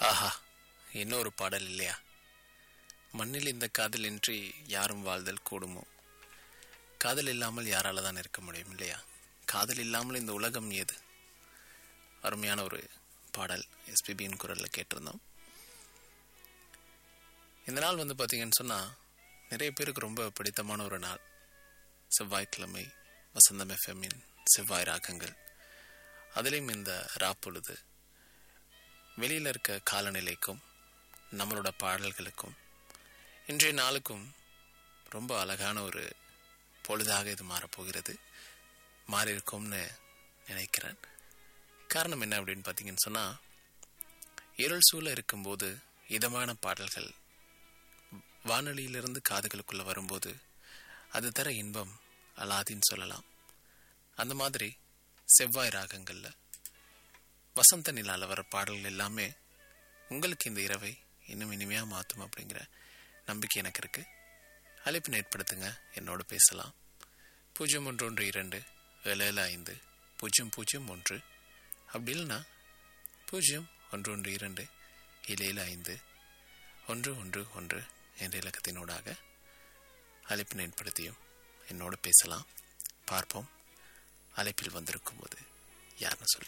ஆஹா இன்னொரு பாடல் இல்லையா மண்ணில் இந்த காதல் இன்றி யாரும் வாழ்தல் கூடுமோ காதல் இல்லாமல் யாரால தான் இருக்க முடியும் இல்லையா காதல் இல்லாமல் இந்த உலகம் ஏது அருமையான ஒரு பாடல் எஸ்பிபியின் குரலில் கேட்டிருந்தோம் இந்த நாள் வந்து பார்த்தீங்கன்னு சொன்னால் நிறைய பேருக்கு ரொம்ப பிடித்தமான ஒரு நாள் செவ்வாய்க்கிழமை வசந்தம் எஃப்எம்மின் செவ்வாய் ராகங்கள் அதிலையும் இந்த ராப்பொழுது வெளியில் இருக்க காலநிலைக்கும் நம்மளோட பாடல்களுக்கும் இன்றைய நாளுக்கும் ரொம்ப அழகான ஒரு பொழுதாக இது மாறப்போகிறது மாறியிருக்கும்னு நினைக்கிறேன் காரணம் என்ன அப்படின்னு பார்த்தீங்கன்னு சொன்னால் இருள் சூழ இருக்கும்போது இதமான பாடல்கள் வானொலியிலிருந்து காதுகளுக்குள்ளே வரும்போது அது தர இன்பம் அலாதின்னு சொல்லலாம் அந்த மாதிரி செவ்வாய் ராகங்களில் வசந்த நிலால வர பாடல்கள் எல்லாமே உங்களுக்கு இந்த இரவை இன்னும் இனிமையாக மாற்றும் அப்படிங்கிற நம்பிக்கை எனக்கு இருக்கு அழைப்பு ஏற்படுத்துங்க என்னோட பேசலாம் பூஜ்ஜியம் ஒன்று ஒன்று இரண்டு ஏழு ஏழு ஐந்து பூஜ்ஜியம் பூஜ்ஜியம் ஒன்று அப்படி இல்லைன்னா பூஜ்ஜியம் ஒன்று ஒன்று இரண்டு ஏழு ஏழு ஐந்து ஒன்று ஒன்று ஒன்று என்ற இலக்கத்தினூடாக அழைப்பு ஏற்படுத்தியும் என்னோட பேசலாம் பார்ப்போம் அழைப்பில் வந்திருக்கும் போது யாருன்னு சொல்லி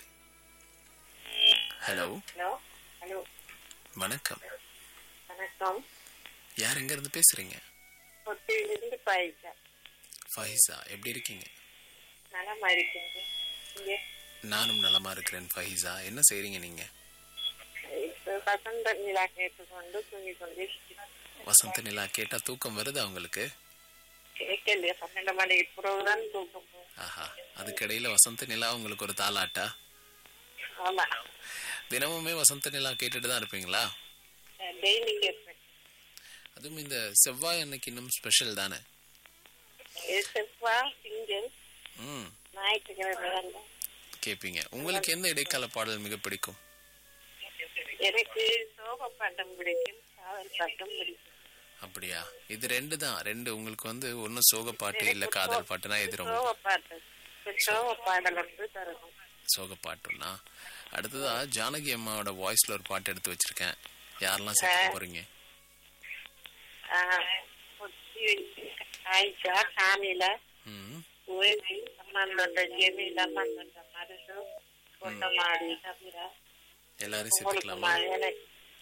ஹலோ ஹலோ ஹலோ வணக்கம் வணக்கம் யார் எங்க இருந்து பேசுறீங்க கொத்தியிலிருந்து பாய்ச்சா ஃபஹிசா எப்படி இருக்கீங்க நலமா இருக்கீங்க இங்க நானும் நலமா இருக்கிறேன் ஃபஹிசா என்ன செய்றீங்க நீங்க இப்ப வசந்த நிலா கேட்டுக்கொண்டு தூங்கி கொண்டு இருக்கிறேன். வசந்த நிலா கேட்டா தூக்கம் வருதா உங்களுக்கு கேட்கலையே பன்னெண்டு மணிக்கு பிறகுதான் தூக்கம் போகும். ஆஹா அதுக்கிடையில வசந்த நிலா உங்களுக்கு ஒரு தாளாட்டா ஆமா தினமுமே வசந்த நிலா கேட்டுட்டு தான் இருப்பீங்களா டெய்லி கேட்பேன் அதுவும் இந்த செவ்வாய் அன்னைக்கு இன்னும் ஸ்பெஷல் தானே இது செவ்வாய் திங்கள் ம் ஞாயிற்றுக்கிழமை தான் கேட்பீங்க உங்களுக்கு எந்த இடைக்கால பாடல் மிக பிடிக்கும் எனக்கு சோக பாட்டம் பிடிக்கும் காதல் பாட்டம் பிடிக்கும் அப்படியா இது ரெண்டு தான் ரெண்டு உங்களுக்கு வந்து ஒன்னும் சோக பாட்டு இல்ல காதல் பாட்டுனா எது ரொம்ப சோக பாட்டு சோக பாடல் வந்து தரணும் சோக பாட்டுன்னா அடுத்ததா ஜானகி அம்மாவோட வாய்ஸ்ல ஒரு பாட்டு எடுத்து வச்சிருக்கேன் யாரெல்லாம் சேர்க்க போறீங்க ஆயிஷா காமில ம் உயர்த்தி அம்மாந்தோட்ட ஜெமீல் அம்மாந்தோட்ட மருசு கொட்டமாடி கபிரா எல்லாரும் உங்களுக்கு சேர்த்துக்கலாமா மா- எனக்கு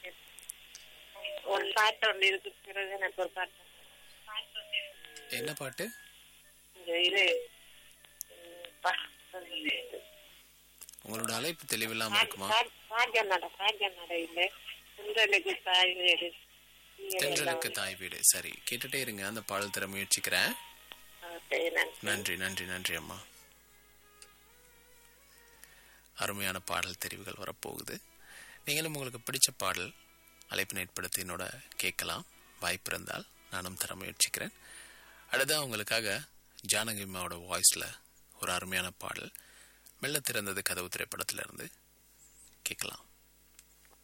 ஒரு பாட்டு ஒன்று இருக்கு பிறகு எனக்கு ஒரு பாட்டு என்ன பாட்டு இந்த இது உம், பா- உங்களோட அழைப்பு தெளிவில்லாம இருக்குமா ராஜநட ராஜநட இல்ல சுந்தரனுக்கு தாய் வீடு தென்றலுக்கு தாய் வீடு சரி கேட்டுட்டே இருங்க அந்த பாடல் தர முயற்சிக்கிறேன் நன்றி நன்றி நன்றி அம்மா அருமையான பாடல் தெரிவுகள் வரப்போகுது நீங்களும் உங்களுக்கு பிடிச்ச பாடல் அழைப்பினை ஏற்படுத்தி என்னோட கேட்கலாம் வாய்ப்பு இருந்தால் நானும் தர முயற்சிக்கிறேன் அடுத்தா உங்களுக்காக ஜானகி அம்மாவோட வாய்ஸில் ஒரு அருமையான பாடல் மெல்ல திறந்தது கதவு திரைப்படத்திலிருந்து கேட்கலாம்